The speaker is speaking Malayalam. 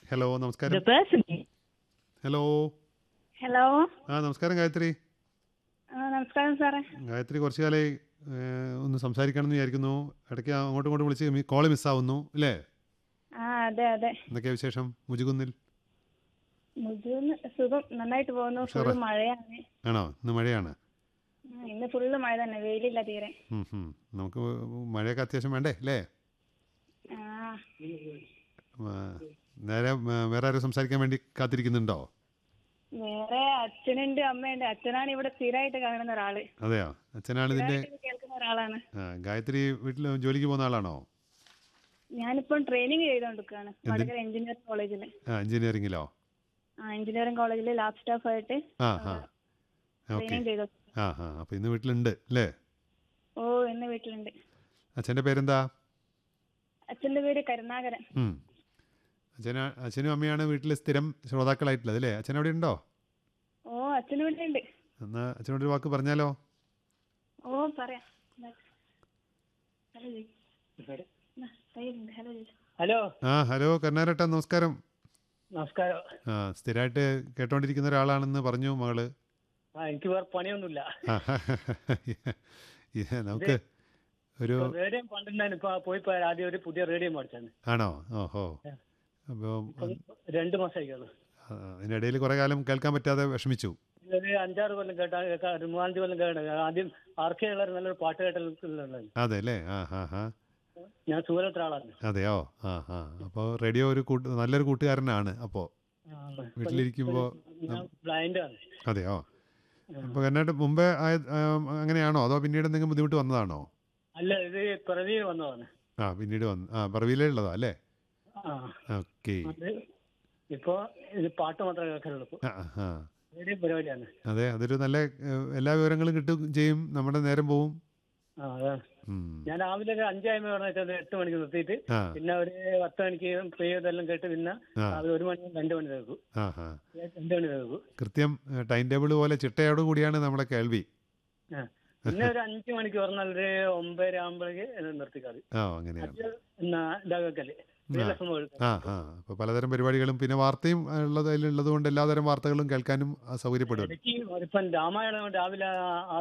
ഹലോ നമസ്കാരം The person. ഹലോ ഹലോ ആ നമസ്കാരം ഗായത്രി ആ നമസ്കാരം സാറേ ഗായത്രി കുറച്ച് കാലമായി ഏഹ്, ഒന്ന് സംസാരിക്കണം എന്ന് വിചാരിക്കുന്നു ഇടയ്ക്ക് അങ്ങോട്ടും ഇങ്ങോട്ടും വിളിച്ച് കോള് മിസ്സാവുന്നു അല്ലേ ആ അതെ അതെ എന്തൊക്കെയാ വിശേഷം മുജുകുന്നിൽ മുജൂന്ന് സുഖം നന്നായിട്ട് പോകുന്നു ഉഷാറ്. ഫുള്ള് മഴയാണ് ആണോ ഇന്ന് മഴയാണ് ആ, ഇന്ന് ഫുള്ള് മഴ തന്നെ വെയിലില്ല തീരെ ഉം, ഉം. നമുക്ക് മഴയൊക്കെ അത്യാവശ്യം വേണ്ടേ അല്ലേ ആ ആ, നേരെ ആ, വേറെ ആരും സംസാരിക്കാൻ വേണ്ടി കാത്തിരിക്കുന്നുണ്ടോ വേറെ അച്ഛനുണ്ട് അമ്മയുണ്ട് അച്ഛനാണ് ഇവിടെ സ്ഥിരമായിട്ട് കാണുന്ന ഒരാള് അതെയോ അച്ഛനാണ് ഇതിൻ്റെ സ്ഥിരമായിട്ട് കേൾക്കുന്ന ഒരാളാണ് ആ, ഗായത്രി വീട്ടിൽ ജോലിക്ക് പോകുന്ന ആളാണോ ഞാനിപ്പം ട്രെയിനിങ് ചെയ്തോണ്ടിരിക്കുകയാണ് വടകര എഞ്ചിനീയറിംഗ് കോളേജില് ആ എഞ്ചിനീയറിങ്ങിലോ ആ എഞ്ചിനീയറിംഗ് കോളേജില് ലാബ് സ്റ്റാഫ് ആയിട്ട് ആ ആ ഓക്കെ ട്രെയിനിങ് ചെയ്തോ ആ ആ അപ്പോൾ ഇന്ന് വീട്ടിലുണ്ട് അല്ലേ ഓ ഇന്ന് വീട്ടിലുണ്ട് അച്ഛൻ്റെ പേരെന്താ അച്ഛന്റെ പേര് കരുണാകരൻ ഉം. അച്ഛന അച്ഛനും അമ്മയാണ് വീട്ടിൽ സ്ഥിരം ശ്രോതാക്കളായിട്ടുള്ളത് അല്ലേ അച്ഛൻ അവിടെ ഉണ്ടോ ഓ അച്ഛൻ ഇവിടെ ഉണ്ട് എന്നാ അച്ഛനോടൊരു വാക്ക് പറഞ്ഞാലോ ഓ പറയാം ഹലോ ഹലോ ഹലോ ആ ഹലോ കരുണാരട്ട നമസ്കാരം നമസ്കാരം ആ സ്ഥിരമായിട്ട് കേട്ടോണ്ടിരിക്കുന്ന ഒരാളാണെന്ന് പറഞ്ഞു മകള് ആ എനിക്ക് വേറെ പണിയൊന്നുമില്ല ആ, ഇത് നമുക്ക് ഒരു റേഡിയോ പണ്ടുണ്ടായിരുന്നു ഇപ്പൊ പോയി പോയ ആദ്യം ഒരു പുതിയ റേഡിയോ മേടിച്ചാണ് ആണോ ഓഹോ അപ്പോൾ ഇപ്പം രണ്ട് മാസമായിക്കുള്ളൂ അതിനിടയിൽ കുറേ കാലം കേൾക്കാൻ പറ്റാതെ വിഷമിച്ചു ഒരു അഞ്ചാറ് കൊല്ലം കേട്ടാ കേൾക്കാ ഒരു മൂന്നാഞ്ച് കൊല്ലം കേട്ട ആദ്യം ആർക്കെ ഉള്ള നല്ലൊരു പാട്ട് കേട്ടുള്ളത് അതെ അല്ലേ ആ ഹാ ഹാ ഞാൻ സൂരത്ര ആളാണ് അതെയോ ആ ആ അപ്പോൾ റേഡിയോ ഒരു കൂട്ട് നല്ലൊരു കൂട്ടുകാരനാണ് അപ്പോൾ വീട്ടിലിരിക്കുമ്പോ ഞാൻ ബ്ലൈൻഡ് ആണ് അതെയോ അപ്പോൾ കർണാടക മുമ്പേ ആയ- ആ, അങ്ങനെയാണോ അതോ പിന്നീട് എന്തെങ്കിലും ബുദ്ധിമുട്ട് വന്നതാണോ അല്ല ഇത് പിറവിയിൽ വന്നതാണ് ആ പിന്നീട് വന്ന് ആ പറവിയിലേ ഉള്ളതാ അല്ലേ ആ ഓക്കെ അത് ഇപ്പൊ ഇത് പാട്ട് മാത്രമേ കേൾക്കാറുള്ളൂ ഇപ്പൊ. ആ ആ റേഡിയോ പരിപാടിയാണ് അതെ അതൊരു നല്ല ഏഹ്, എല്ലാ വിവരങ്ങളും കിട്ടും ചെയ്യും നമ്മുടെ നേരം പോവും ആ അതാണ് ഉം. ഞാൻ രാവിലെ ഒരു അഞ്ചായ്മ പറഞ്ഞിട്ട് എട്ട് മണിക്ക് നിർത്തിയിട്ട് ആ പിന്നെ ഒരു പത്ത് മണിക്ക് പ്രിയ ഇതെല്ലാം കേട്ട് പിന്നെ ആ അത് ഒരു മണി രണ്ട് മണി കേൾക്കും ആ ആ രണ്ട് മണി കേൾക്കും കൃത്യം ടൈം ടേബിൾ പോലെ ചിട്ടയോട് കൂടിയാണ് നമ്മുടെ കേൾവി ആ. പിന്നെ ഒരു അഞ്ചു മണിക്ക് പറഞ്ഞാൽ ഒരു ഒമ്പതര ആകുമ്പോഴേക്ക് നിർത്തിക്കാതി ആ അങ്ങനെയാണ് എന്നാ ഇതാക്കല്ലേ ആ ആ അപ്പോൾ പലതരം പരിപാടികളും പിന്നെ വാർത്തയും ഉള്ളത് അതിലുള്ളത് കൊണ്ട് എല്ലാതരം വാർത്തകളും കേൾക്കാനും ആ, സൗകര്യപ്പെടും ഇടയ്ക്ക് ഇപ്പം രാമായണം രാവിലെ ആ-